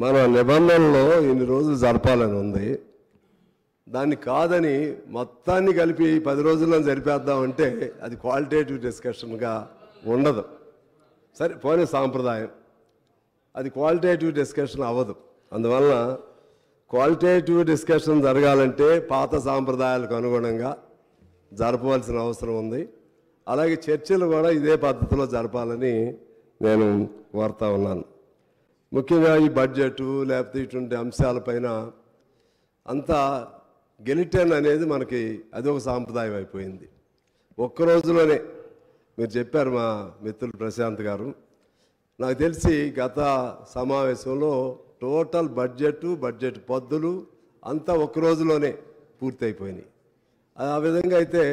మన నిబంధనలో ఇన్ని రోజులు జరపాలని ఉంది దాన్ని కాదని మొత్తాన్ని కలిపి పది రోజుల్లో జరిపేద్దామంటే అది క్వాలిటేటివ్ డిస్కషన్గా ఉండదు సరే పోనీ సాంప్రదాయం అది క్వాలిటేటివ్ డిస్కషన్ అవ్వదు అందువలన క్వాలిటేటివ్ డిస్కషన్ జరగాలంటే పాత సాంప్రదాయాలకు అనుగుణంగా జరపవలసిన అవసరం ఉంది అలాగే చర్చలు కూడా ఇదే పద్ధతిలో జరపాలని నేను కోరుతా ఉన్నాను ముఖ్యంగా ఈ బడ్జెట్ లేకపోతే ఇటువంటి అంశాలపైన అంతా గెలిటన్ అనేది మనకి అది ఒక సాంప్రదాయం అయిపోయింది ఒక్క రోజులోనే మీరు చెప్పారు మా మిత్రులు ప్రశాంత్ గారు నాకు తెలిసి గత సమావేశంలో టోటల్ బడ్జెట్ బడ్జెట్ పద్దులు అంతా ఒక్క రోజులోనే పూర్తయిపోయినాయి ఆ విధంగా అయితే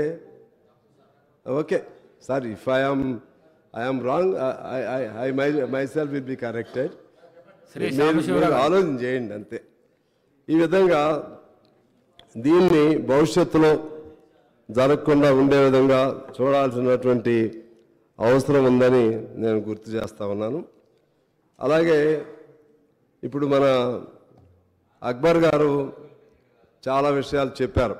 okay sir if I'm I'm wrong I my myself will be corrected Shri మీరు- సాంబశివరావు మీరు ఆలోచన చేయండి అంతే ఈ విధంగా దీన్ని భవిష్యత్తులో జరగకుండా ఉండే విధంగా చూడాల్సినటువంటి అవసరం ఉందని నేను గుర్తు చేస్తా ఉన్నాను అలాగే ఇప్పుడు మన అక్బర్ గారు చాలా విషయాలు చెప్పారు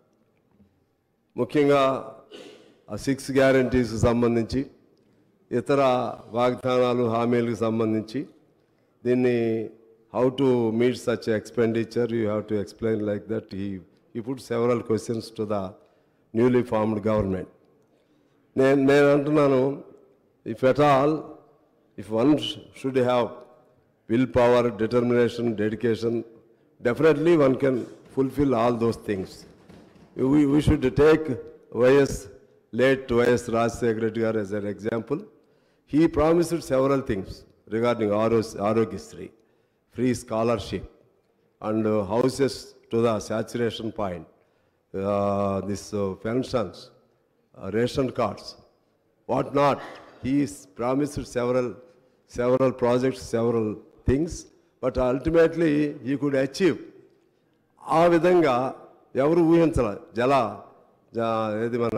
ముఖ్యంగా ఆ సిక్స్ గ్యారంటీస్కి సంబంధించి ఇతర వాగ్దానాలు హామీలకు సంబంధించి దీన్ని how to meet such expenditure you have to explain like that ఈ ఈ put several questions to the newly formed government నేను నేను అంటున్నాను if at all if one should have will power determination dedication definitely one can fulfil all those things we, we should take YS, late YS Rajasekhara Reddy గారు as an example. He promised several things regarding Aros- Arogyasri, free scholarship, and uh, houses to the saturation point, uh, this uh, pensions, uh, ration cards, what not. He is promised several, several projects, several things, but ultimately he could achieve ఆ విధంగా ఎవరు ఊహించాల జల జ- ఏది మన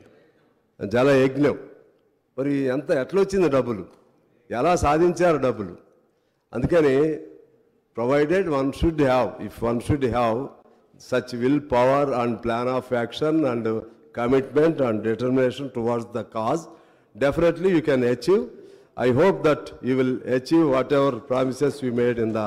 జల యజ్ఞం మరి ఎంత ఎట్లా వచ్చింది డబ్బులు ఎలా సాధించారు డబ్బులు అందుకని provided one should have if one should have such will power and plan of action and commitment and determination towards the cause definitely you can achieve I hope that you will achieve whatever promises you made in the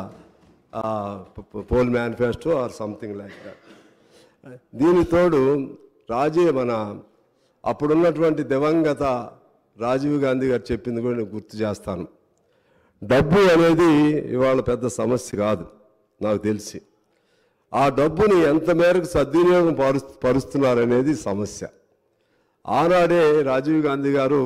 poll manifesto or something like that దీని తోడు రాజీ మన అప్పుడున్నటువంటి దివంగత రాజీవ్ గాంధీ గారు చెప్పింది కూడా నేను గుర్తు చేస్తాను డబ్బు అనేది ఇవాళ పెద్ద సమస్య కాదు నాకు తెలిసి ఆ డబ్బుని ఎంత మేరకు సద్వినియోగం పరు పరుస్తున్నారనేది సమస్య ఆనాడే రాజీవ్ గాంధీ గారు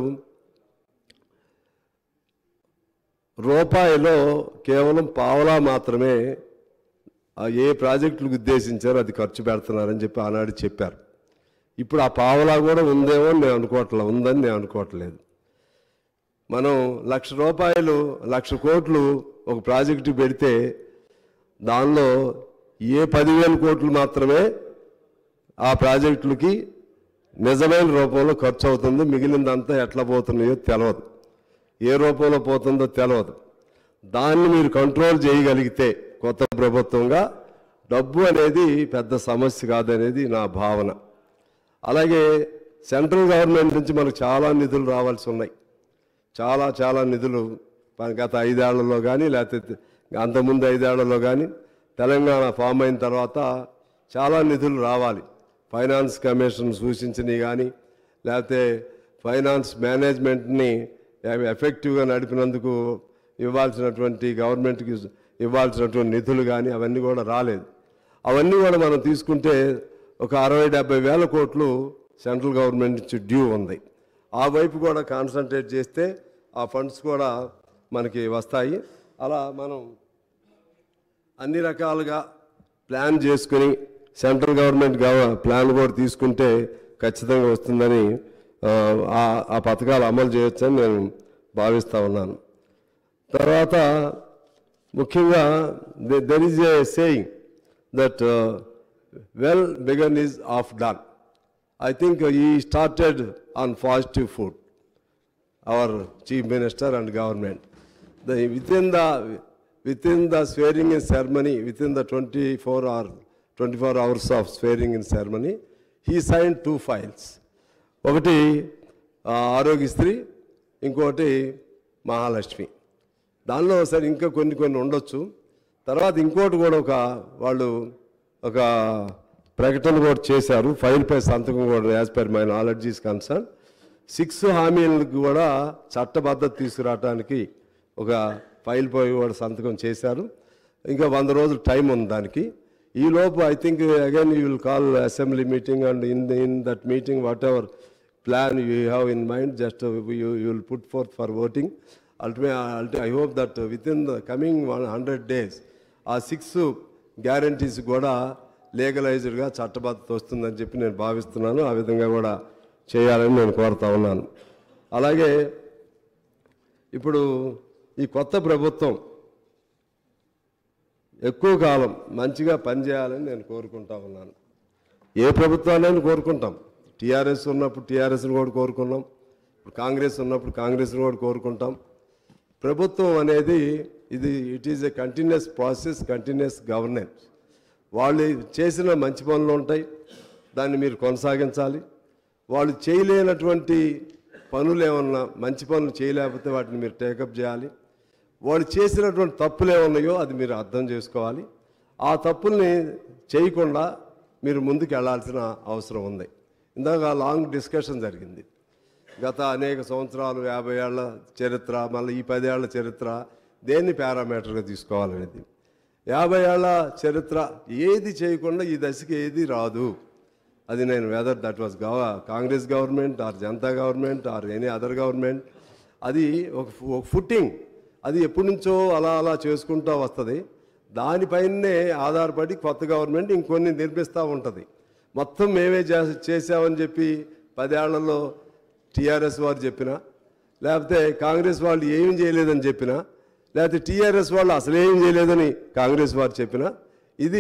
రూపాయిలో కేవలం పావలా మాత్రమే ఆ ఏ ప్రాజెక్టులకు ఉద్దేశించారో అది ఖర్చు పెడుతున్నారని చెప్పి ఆనాడు చెప్పారు ఇప్పుడు ఆ పావలా కూడా ఉందేమో అని నేను అనుకోవట్లేదు ఉందని నేను అనుకోవట్లేదు మనం లక్ష రూపాయలు లక్ష కోట్లు ఒక ప్రాజెక్టు పెడితే దానిలో ఏ పదివేల కోట్లు మాత్రమే ఆ ప్రాజెక్టులకి నిజమైన రూపంలో ఖర్చు అవుతుంది మిగిలిందంతా ఎట్లా పోతున్నాయో తెలియదు ఏ రూపంలో పోతుందో తెలియదు దాన్ని మీరు కంట్రోల్ చేయగలిగితే కొత్త ప్రభుత్వంగా డబ్బు అనేది పెద్ద సమస్య కాదనేది నా భావన అలాగే సెంట్రల్ గవర్నమెంట్ నుంచి మనకు చాలా నిధులు రావాల్సి ఉన్నాయి చాలా చాలా నిధులు మన గత ఐదేళ్లలో కానీ లేకపోతే అంతకుముందు ఐదేళ్లలో కానీ తెలంగాణ ఫామ్ అయిన తర్వాత చాలా నిధులు రావాలి ఫైనాన్స్ కమిషన్ సూచించినవి కానీ లేకపోతే ఫైనాన్స్ మేనేజ్మెంట్ని ఎఫెక్టివ్గా నడిపినందుకు ఇవ్వాల్సినటువంటి గవర్నమెంట్కి ఇవ్వాల్సినటువంటి నిధులు కానీ అవన్నీ కూడా రాలేదు అవన్నీ కూడా మనం తీసుకుంటే ఒక అరవై డెబ్బై వేల కోట్లు సెంట్రల్ గవర్నమెంట్ నుంచి డ్యూ ఉంది ఆ వైపు కూడా కాన్సన్ట్రేట్ చేస్తే ఆ ఫండ్స్ కూడా మనకి వస్తాయి అలా మనం అన్ని రకాలుగా ప్లాన్ చేసుకుని సెంట్రల్ గవర్నమెంట్ గవ ప్లాన్ కూడా తీసుకుంటే ఖచ్చితంగా వస్తుందని ఆ, ఆ- ఆ పథకాలు అమలు చేయొచ్చని నేను భావిస్తూ ఉన్నాను తర్వాత ముఖ్యంగా there is a saying that well begun is half done I think ఈ started on positive food our chief minister and government the within the within the swearing in ceremony within the twenty four hour twenty four hours of swearing in ceremony he sign two files ఒకటి ఆ, ఆరోగ్యశ్రీ ఇంకోటి మహాలక్ష్మి దానిలో సరే ఇంకా కొన్ని కొన్ని ఉండొచ్చు తర్వాత ఇంకోటి కూడా ఒక వాళ్ళు ఒక ప్రకటన కూడా చేశారు ఫైల్పై సంతకం కూడా as per my knowledge is concern six హామీలకు కూడా చట్టబద్ధత తీసుకురావడానికి ఒక ఫైల్ పై కూడా సంతకం చేశారు ఇంకా వంద రోజులు టైం ఉంది దానికి ఈ లోపు I think again you will call assembly meeting and in in that meeting whatever plan you have in mind just you will put forth for voting ultimate I hope that within the coming one hundred days uh six guarantees కూడా లీగలైజ్డ్గా చట్టబద్ధత వస్తుందని చెప్పి నేను భావిస్తున్నాను ఆ విధంగా కూడా చేయాలని నేను కోరుతా ఉన్నాను అలాగే ఇప్పుడు ఈ కొత్త ప్రభుత్వం ఎక్కువ కాలం మంచిగా పనిచేయాలని నేను కోరుకుంటా ఉన్నాను ఏ ప్రభుత్వాన్ని కోరుకుంటాం టీఆర్ఎస్ ఉన్నప్పుడు టీఆర్ఎస్ని కూడా కోరుకున్నాం ఇప్పుడు కాంగ్రెస్ ఉన్నప్పుడు కాంగ్రెస్ని కూడా కోరుకుంటాం ప్రభుత్వం అనేది ఇది it is a continuous process continuous governance వాళ్ళు చేసిన మంచి పనులు ఉంటాయి దాన్ని మీరు కొనసాగించాలి వాళ్ళు చేయలేనటువంటి పనులు ఏమన్నా మంచి పనులు చేయలేకపోతే వాటిని మీరు టేకప్ చేయాలి వాళ్ళు చేసినటువంటి తప్పులు ఏమున్నాయో అది మీరు అర్థం చేసుకోవాలి ఆ తప్పుల్ని చేయకుండా మీరు ముందుకు వెళ్ళాల్సిన అవసరం ఉంది ఇందాక లాంగ్ డిస్కషన్ జరిగింది గత అనేక సంవత్సరాలు యాభై ఏళ్ల చరిత్ర మళ్ళీ ఈ పదేళ్ల చరిత్ర దేన్ని పారామీటర్గా తీసుకోవాలనేది యాభై ఏళ్ల చరిత్ర ఏది చేయకుండా ఈ దశకి ఏది రాదు అది నేను వెదర్ దట్ వాస్ గవ Congress government or Janata government or any other government అది ఒక ఫు- ఒక ఫుట్టింగ్ అది ఎప్పటి నుంచో అలా అలా చేసుకుంటూ వస్తుంది దానిపైనే ఆధారపడి కొత్త గవర్నమెంట్ ఇంకొన్ని నిర్మిస్తూ ఉంటుంది మొత్తం మేమే చేస- చేసామని చెప్పి పదేళ్లలో టీఆర్ఎస్ వారు చెప్పినా లేకపోతే కాంగ్రెస్ వాళ్ళు ఏం చేయలేదని చెప్పినా లేకపోతే టీఆర్ఎస్ వాళ్ళు అసలు ఏం చేయలేదని కాంగ్రెస్ వారు చెప్పినా ఇది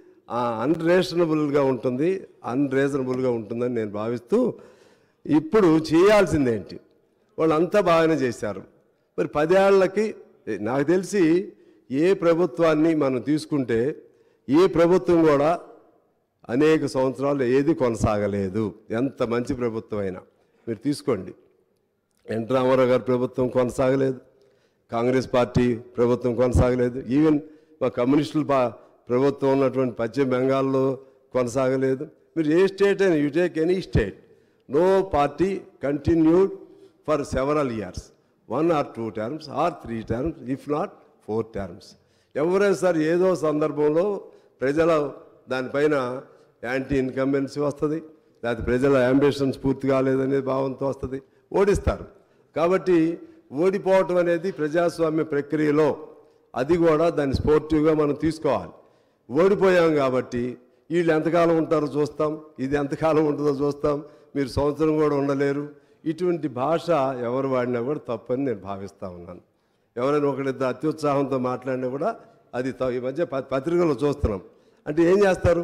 అన్రీజనబుల్గా ఉంటుంది అన్రీజనబుల్గా ఉంటుందని నేను భావిస్తూ ఇప్పుడు చేయాల్సిందేంటి వాళ్ళంతా బాగానే చేశారు మరి పదేళ్లకి నాకు తెలిసి ఏ ప్రభుత్వాన్ని మనం తీసుకుంటే ఏ ప్రభుత్వం కూడా అనేక సంవత్సరాలు ఏది కొనసాగలేదు ఎంత మంచి ప్రభుత్వం అయినా మీరు తీసుకోండి ఎన్ రామారావు గారి ప్రభుత్వం కొనసాగలేదు కాంగ్రెస్ పార్టీ ప్రభుత్వం కొనసాగలేదు ఈవెన్ మా కమ్యూనిస్టుల పా ప్రభుత్వం ఉన్నటువంటి పశ్చిమ బెంగాల్లో కొనసాగలేదు మీరు ఏ స్టేట్ అయినా you take any state no party continued for several years one or two terms or three terms if not four terms ఎవరైనా సరే ఏదో సందర్భంలో ప్రజల దానిపైన యాంటీ ఇన్కంబెన్సీ వస్తుంది లేకపోతే ప్రజల అంబిషన్స్ పూర్తి కాలేదనే భావంతో వస్తుంది ఓడిస్తారు కాబట్టి ఓడిపోవటం అనేది ప్రజాస్వామ్య ప్రక్రియలో అది కూడా దాన్ని స్పోర్టివ్గా మనం తీసుకోవాలి ఓడిపోయాం కాబట్టి వీళ్ళు ఎంతకాలం ఉంటారో చూస్తాం ఇది ఎంతకాలం ఉంటుందో చూస్తాం మీరు సంవత్సరం కూడా ఉండలేరు ఇటువంటి భాష ఎవరు వాడినా కూడా తప్పని నేను భావిస్తూ ఉన్నాను ఎవరైనా ఒకరిద్దరు అత్యుత్సాహంతో మాట్లాడినా కూడా అది త- ఈ మధ్య ప- పత్రికల్లో చూస్తున్నాం అంటే ఏం చేస్తారు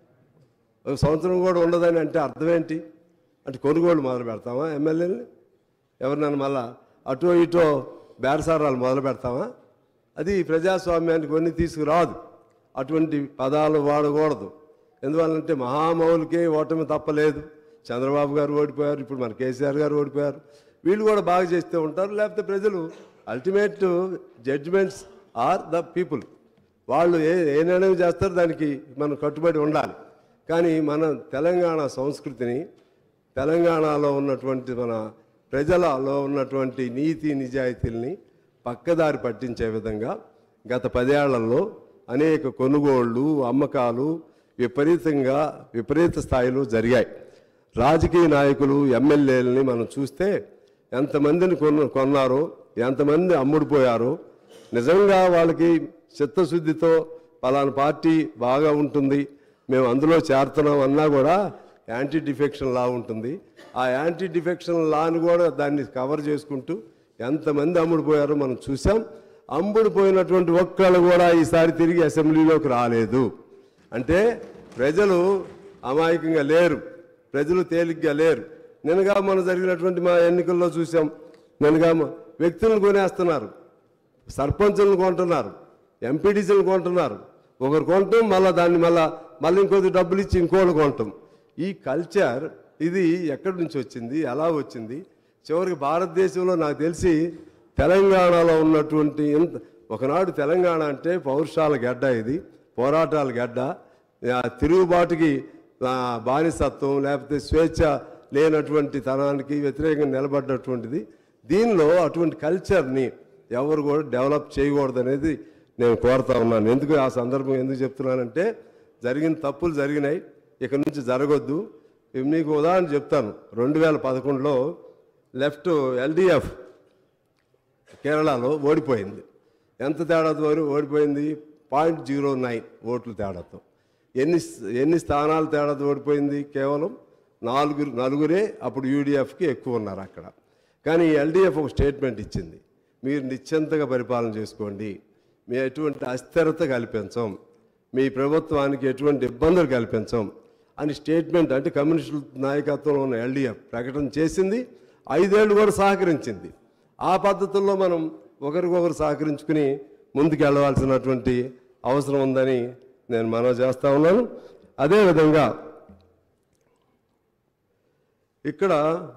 ఒక సంవత్సరం కూడా ఉండదని అంటే అర్థం ఏంటి అంటే కొనుగోలు మొదలు పెడతామా ఎమ్మెల్యేని ఎవరినైనా మళ్ళా అటో ఇటో బేరసారాలు మొదలు పెడతామా అది ప్రజాస్వామ్యానికి కొన్ని తీసుకురాదు అటువంటి పదాలు వాడకూడదు ఎందువల్లంటే మహామౌలికే ఓటమి తప్పలేదు చంద్రబాబు గారు ఓడిపోయారు ఇప్పుడు మన కేసీఆర్ గారు ఓడిపోయారు వీళ్ళు కూడా బాగా చేస్తూ ఉంటారు లేకపోతే ప్రజలు ultimate judgements are the people వాళ్ళు ఏ ఏ నిర్ణయం చేస్తారో దానికి మనం కట్టుబడి ఉండాలి కానీ మన తెలంగాణ సంస్కృతిని తెలంగాణలో ఉన్నటువంటి మన ప్రజలలో ఉన్నటువంటి నీతి నిజాయితీల్ని పక్కదారి పట్టించే విధంగా గత పదేళ్లలో అనేక కొనుగోళ్ళు అమ్మకాలు విపరీతంగా విపరీత స్థాయిలో జరిగాయి రాజకీయ నాయకులు ఎమ్మెల్యేలని మనం చూస్తే ఎంతమందిని కొన్న కొన్నారో ఎంతమంది అమ్ముడుపోయారో నిజంగా వాళ్ళకి చిత్తశుద్ధితో పలానా పార్టీ బాగా ఉంటుంది మేము అందులో చేరుతున్నాం అన్నా కూడా యాంటీ డిఫెక్షన్ లా ఉంటుంది ఆ యాంటీ డిఫెక్షన్ లాని కూడా దాన్ని కవర్ చేసుకుంటూ ఎంతమంది అమ్ముడుపోయారో మనం చూసాం అమ్ముడుపోయినటువంటి ఒక్కళ్ళు కూడా ఈసారి తిరిగి అసెంబ్లీలోకి రాలేదు అంటే ప్రజలు అమాయకంగా లేరు ప్రజలు తేలిగ్గా లేరు నిన్నగా మనం జరిగినటువంటి మా ఎన్నికల్లో చూసాం నిన్నగా మ- వ్యక్తులను కొనేస్తున్నారు సర్పంచులను కొంటున్నారు ఎంపీటీసీలు కొంటున్నారు ఒకరు కొనటం మళ్ళీ దాన్ని మళ్ళీ మళ్ళీ ఇంకొద్ది డబ్బులు ఇచ్చి ఇంకోళ్ళు కొనటం ఈ కల్చర్ ఇది ఎక్కడి నుంచి వచ్చింది ఎలా వచ్చింది చివరికి భారతదేశంలో నాకు తెలిసి తెలంగాణలో ఉన్నటువంటి ఇంత ఒకనాడు తెలంగాణ అంటే పౌరుషాల గడ్డ ఇది పోరాటాల గడ్డ ఆ తిరుగుబాటుకి ఆ, బానిసత్వం లేకపోతే స్వేచ్ఛ లేనటువంటి తనానికి వ్యతిరేకంగా నిలబడినటువంటిది దీనిలో అటువంటి కల్చర్ని ఎవరు కూడా డెవలప్ చేయకూడదు అనేది నేను కోరుతా ఉన్నాను ఎందుకు ఆ సందర్భం ఎందుకు చెప్తున్నానంటే జరిగిన తప్పులు జరిగినాయి ఇక నుంచి జరగొద్దు ఇవి మీకు ఉదాహరణ చెప్తాను రెండు వేల పదకొండులో లెఫ్ట్ ఎల్డిఎఫ్ కేరళలో ఓడిపోయింది ఎంత తేడాతో ఓడి- ఓడిపోయింది పాయింట్ జీరో నైన్ ఓట్ల తేడాతో ఎన్ని ఎన్ని స్థానాల తేడాతో ఓడిపోయింది కేవలం నాలుగురు నలుగురే అప్పుడు యూడిఎఫ్కి ఎక్కువ ఉన్నారు అక్కడ కానీ ఎల్డిఎఫ్ ఒక స్టేట్మెంట్ ఇచ్చింది మీరు నిశ్చింతగా పరిపాలన చేసుకోండి మీ ఎటువంటి అస్థిరత కల్పించం మీ ప్రభుత్వానికి ఎటువంటి ఇబ్బందులు కల్పించం అని స్టేట్మెంట్ అంటే కమ్యూనిస్టుల నాయకత్వంలో ఉన్న ఎల్డిఎఫ్ ప్రకటన చేసింది ఐదేళ్లు కూడా సహకరించింది ఆ పద్ధతుల్లో మనం ఒకరికొకరు సహకరించుకుని ముందుకు వెళ్ళవలసినటువంటి అవసరం ఉందని నేను మనవి చేస్తా ఉన్నాను అదేవిధంగా ఇక్కడ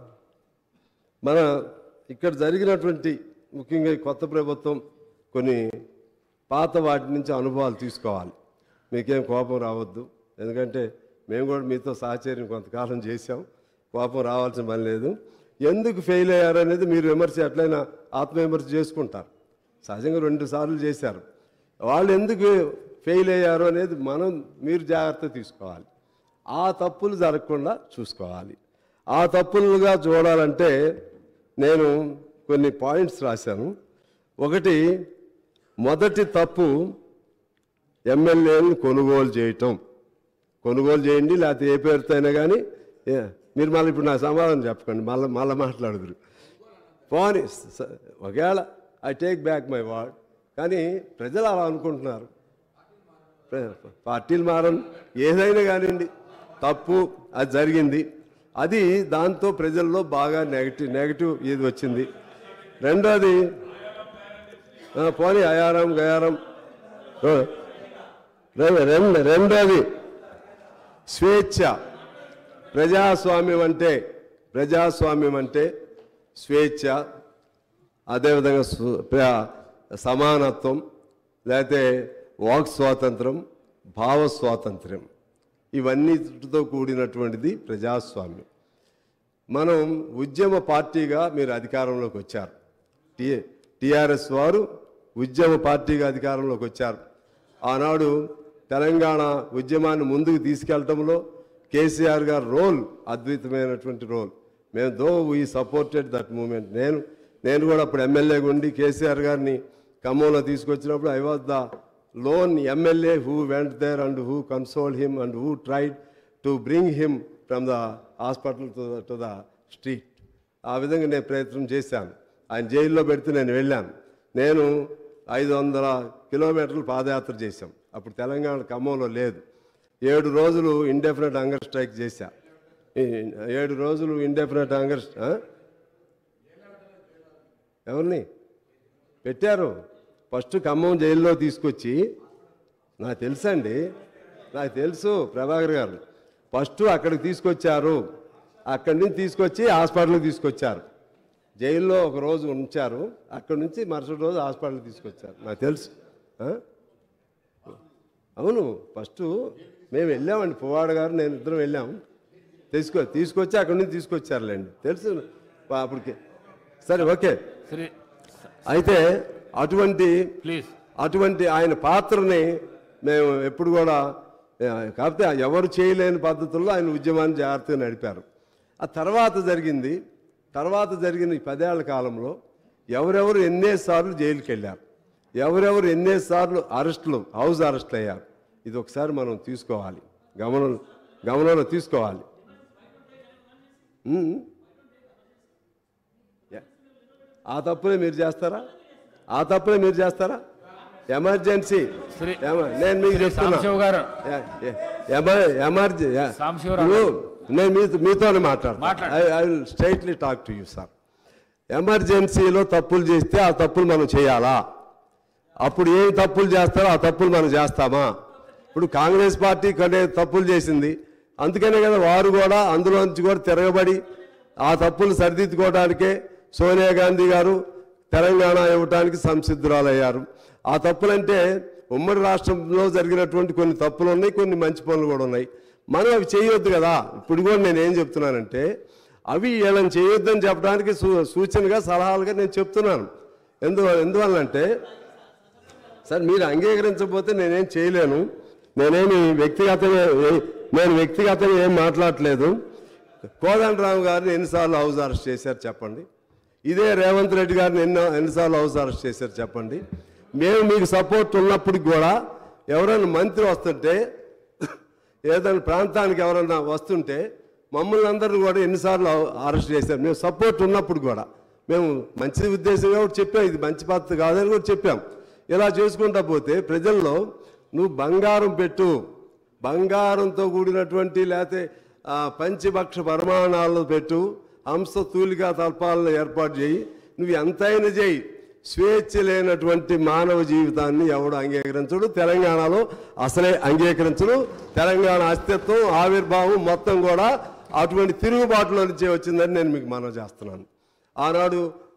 మన ఇక్కడ జరిగినటువంటి ముఖ్యంగా ఈ కొత్త ప్రభుత్వం కొన్ని పాత వాటి నుంచి అనుభవాలు తీసుకోవాలి మీకేం కోపం రావద్దు ఎందుకంటే మేము కూడా మీతో సహచర్యం కొంతకాలం చేశాం కోపం రావాల్సిన పని లేదు ఎందుకు ఫెయిల్ అయ్యారనేది మీరు విమర్శ ఎట్లయినా ఆత్మవిమర్శ చేసుకుంటారు సహజంగా రెండు సార్లు చేశారు వాళ్ళు ఎందుకు ఫెయిల్ అయ్యారు అనేది మనం మీరు జాగ్రత్త తీసుకోవాలి ఆ తప్పులు జరగకుండా చూసుకోవాలి ఆ తప్పులుగా చూడాలంటే నేను కొన్ని పాయింట్స్ రాశాను ఒకటి మొదటి తప్పు ఎమ్మెల్యేలను కొనుగోలు చేయటం కొనుగోలు చేయండి లేకపోతే ఏ పేరుతో అయినా కానీ ఏ- మీరు మళ్ళీ ఇప్పుడు నా సమాధానం చెప్పకండి మళ్ళీ మళ్ళీ మాట్లాడుదురు పోనీ స- ఒకవేళ I take back my word కానీ ప్రజలు అలా అనుకుంటున్నారు ప్ర- పార్టీలు మారను ఏదైనా కానివ్వండి తప్పు అది జరిగింది అది దాంతో ప్రజల్లో బాగా నెగటివ్ నెగటివ్ ఇది వచ్చింది రెండోది ఆ, పోనీ అయారం గయారం ఓ, రెం- రెం- రెండోది స్వేచ్ఛ ప్రజాస్వామ్యం అంటే ప్రజాస్వామ్యం అంటే స్వేచ్ఛ అదేవిధంగా సు- ప్ర- సమానత్వం లేకపోతే వాక్ స్వాతంత్రం భావ స్వాతంత్ర్యం ఇవన్నిటితో కూడినటువంటిది ప్రజాస్వామ్యం మనం ఉద్యమ పార్టీగా మీరు అధికారంలోకి వచ్చారు టి టిఆర్ఎస్ వారు ఉద్యమ పార్టీగా అధికారంలోకి వచ్చారు ఆనాడు తెలంగాణ ఉద్యమాన్ని ముందుకు తీసుకెళ్లటంలో కేసీఆర్ గారి రోల్ అద్భుతమైనటువంటి రోల్ మేము though we supported that moment నేను నేను కూడా అప్పుడు ఎమ్మెల్యేగా ఉండి కేసీఆర్ గారిని ఖమ్మంలో తీసుకొచ్చినప్పుడు I was the lone MLA who went there and who console him and who tried to bring him from the hospital to to the street ఆ విధంగా నేను ప్రయత్నం చేశాను ఆయన జైల్లో పెడితే నేను వెళ్ళాను నేను ఐదు వందల కిలోమీటర్లు పాదయాత్ర చేశాం అప్పుడు తెలంగాణ ఖమ్మంలో లేదు ఏడు రోజులు ఇండెఫినెట్ హంగర్ స్ట్రైక్ చేశా ఈ ఏడు రోజులు ఇండెఫినెట్ హంగర్ ఎవరిని పెట్టారు ఫస్ట్ ఖమ్మం జైల్లో తీసుకొచ్చి నాకు తెలుసండి నాకు తెలుసు ప్రభాకర్ గారు ఫస్ట్ అక్కడికి తీసుకొచ్చారు అక్కడి నుంచి తీసుకొచ్చి హాస్పిటల్కి తీసుకొచ్చారు జైల్లో ఒక రోజు ఉంచారు అక్కడి నుంచి మరుసటి రోజు హాస్పిటల్కి తీసుకొచ్చారు నాకు తెలుసు ఆ? అవును ఫస్ట్ మేము వెళ్ళామండి పువ్వాడ గారు నేను ఇద్దరం వెళ్ళాం తీసుకో తీసుకొచ్చి అక్కడి నుంచి తీసుకొచ్చారులేండి తెలుసు అప్పటికి సరే ఓకే శ్రీ అయితే అటువంటి ప్లీజ్ అటువంటి ఆయన పాత్రని మేము ఎప్పుడు కూడా ఆ, కాకపోతే ఎవరు చేయలేని పద్ధతుల్లో ఆయన ఉద్యమాన్ని జాగ్రత్తగా నడిపారు ఆ తర్వాత జరిగింది తర్వాత జరిగిన ఈ పదేళ్ల కాలంలో ఎవరెవరు ఎన్నేసార్లు జైలుకి వెళ్ళారు ఎవరెవరు ఎన్నేసార్లు అరెస్టులు హౌస్ అరెస్టులు అయ్యారు ఇది ఒకసారి మనం తీసుకోవాలి గమనం గమనంలో తీసుకోవాలి ఉమ్. యా. ఆ తప్పులే మీరు చేస్తారా ఆ తప్పులే మీరు చేస్తారా ఎమర్జెన్సీ శ్రీ- ఎమ- నేను మీకు శ్రీ చెప్తున్నా సాంబశివ గారు ఎ- ఎ- ఎమ- ఎమర్జె ఎ- సాంబశివరావు ఇప్పుడు నేను మీతో మీతోనే మాట్లాడతాను మాట్లాడు. I I will straightly talk to you sir ఎమర్జెన్సీలో తప్పులు చేస్తే ఆ తప్పులు మనం చేయాలా అప్పుడు ఏం తప్పులు చేస్తారో ఆ తప్పులు మనం చేస్తామా ఇప్పుడు కాంగ్రెస్ పార్టీ కొన్ని తప్పులు చేసింది అందుకనే కదా వారు కూడా అందులో నుంచి కూడా తిరగబడి ఆ తప్పులు సరిదిద్దుకోవడానికే సోనియా గాంధీ గారు తెలంగాణ ఇవ్వడానికి సంసిద్ధురాలయ్యారు ఆ తప్పులంటే ఉమ్మడి రాష్ట్రంలో జరిగినటువంటి కొన్ని తప్పులు ఉన్నాయి కొన్ని మంచి పనులు కూడా ఉన్నాయి మనం అవి చేయొద్దు కదా ఇప్పుడు కూడా నేను ఏం చెప్తున్నానంటే అవి వీళ్ళని చేయొద్దని చెప్పడానికి సూ సూచనగా సలహాలుగా నేను చెప్తున్నాను ఎందు ఎందువల్లంటే సార్ మీరు అంగీకరించకపోతే నేనేం చేయలేను నేనేమి వ్యక్తిగతంగా ఏ- నేను వ్యక్తిగతంగా ఏం మాట్లాడట్లేదు కోదండరావు గారిని ఎన్నిసార్లు హౌస్ అరెస్ట్ చేశారు చెప్పండి ఇదే రేవంత్ రెడ్డి గారిని ఎన్నో ఎన్నిసార్లు హౌస్ అరెస్ట్ చేశారు చెప్పండి మేము మీకు సపోర్ట్ ఉన్నప్పటికి కూడా ఎవరైనా మంత్రి వస్తుంటే ఏదైనా ప్రాంతానికి ఎవరైనా వస్తుంటే మమ్మల్ని అందరిని కూడా ఎన్నిసార్లు అరెస్ట్ చేశారు మేము సపోర్ట్ ఉన్నప్పుడు కూడా మేము మంచి ఉద్దేశంగా కూడా చెప్పాం ఇది మంచి పద్ధతి కాదని కూడా చెప్పాం ఇలా చేసుకుంటా పోతే ప్రజల్లో నువ్వు బంగారం పెట్టు బంగారంతో కూడినటువంటి లేకపోతే ఆ, పంచభక్ష పరిమాణాలు పెట్టు హంస తూలికా తల్పాలను ఏర్పాటు చేయి నువ్వు ఎంతైనా చేయి స్వేచ్ఛ లేనటువంటి మానవ జీవితాన్ని ఎవడు అంగీకరించడు తెలంగాణలో అసలే అంగీకరించడు తెలంగాణ అస్తిత్వం ఆవిర్భావం మొత్తం కూడా అటువంటి తిరుగుబాటులో నుంచే వచ్చిందని నేను మీకు మనవి చేస్తున్నాను ఆనాడు